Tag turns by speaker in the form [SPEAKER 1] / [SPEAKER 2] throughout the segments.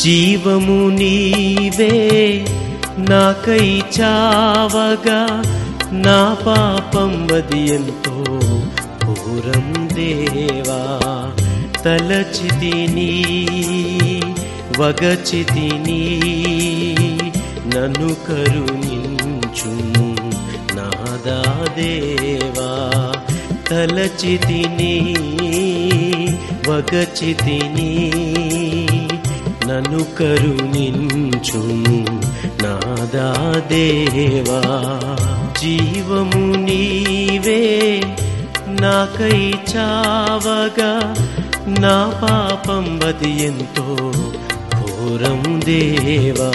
[SPEAKER 1] జీవము నీవే నాకై చావగా నా పాపం వది ఎంతో ఘోరం దేవా తలచితిని వగచితిని నన్ను కరుణించుము నాదా దేవా తలచితిని వగచితిని నన్ను కరుణించుము నాదా దేవా జీవము నీవే నాకై చావగా నా పాపం వది ఎంతో ఘోరం దేవా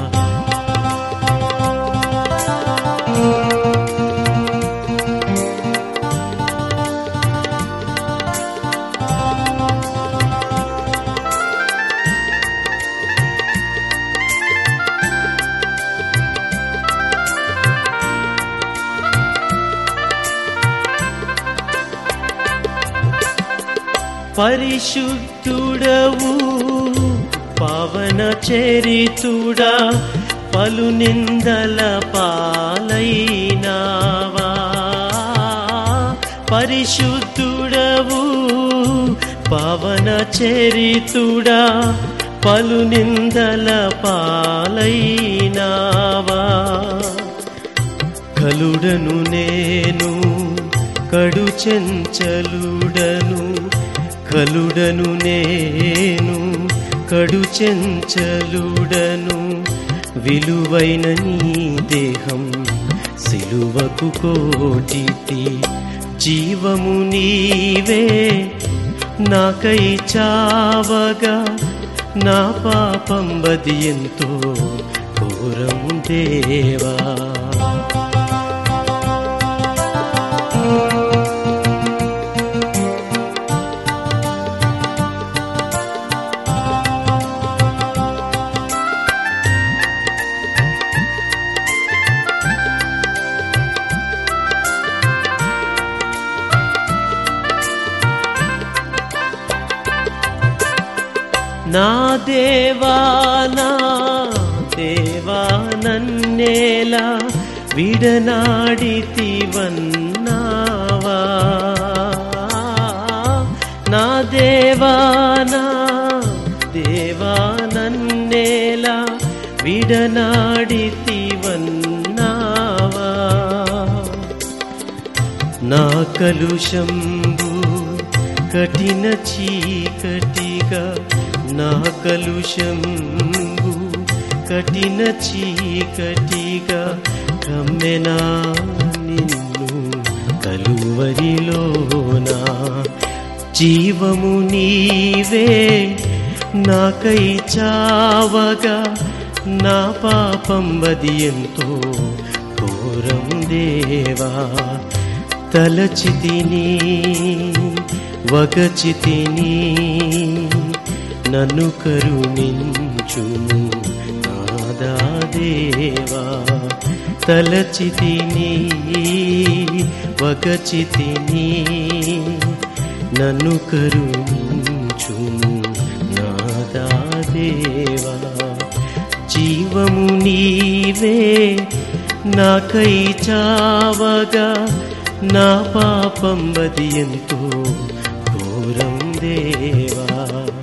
[SPEAKER 1] పరిశుద్ధుడవు పవన చరితుడా పలు నిందల పాలైనావా పరిశుద్ధుడవు పవన చరితుడా పలు నిందల పాలైనావా కలుడను నేను కడు చెంచలుడను కలుడను నేను కడు చెంచలుడను విలువైన నీ దేహం సిలువకు కోటితి జీవము నీవే నాకై చావగా నా పాపం బది ఎంతో ఘోరం దేవా నా దేవా నా దేవా నన్నేలా విడనాడితివన్నావా నా దేవా నా దేవా నన్నేలా విడనాడితివన్నావా నా కలుషంబు కఠిన చీకటిగా నా కలుషంబు కఠిన చీకటిగా కమ్మెనా నిన్ను కలువరిలోనా జీవము నీవే నాకై చావగా నా పాపం బది ఎంతో ఘోరం దేవా తలచితిని వగచితిని నన్ను కరుణించుము నాదా దేవా తలచితిని వగచితిని నన్ను కరుణించుము నాదా దేవా జీవము నీవే నాకై చావగా నా పాపం బది ఎంతో ఘోరం దేవా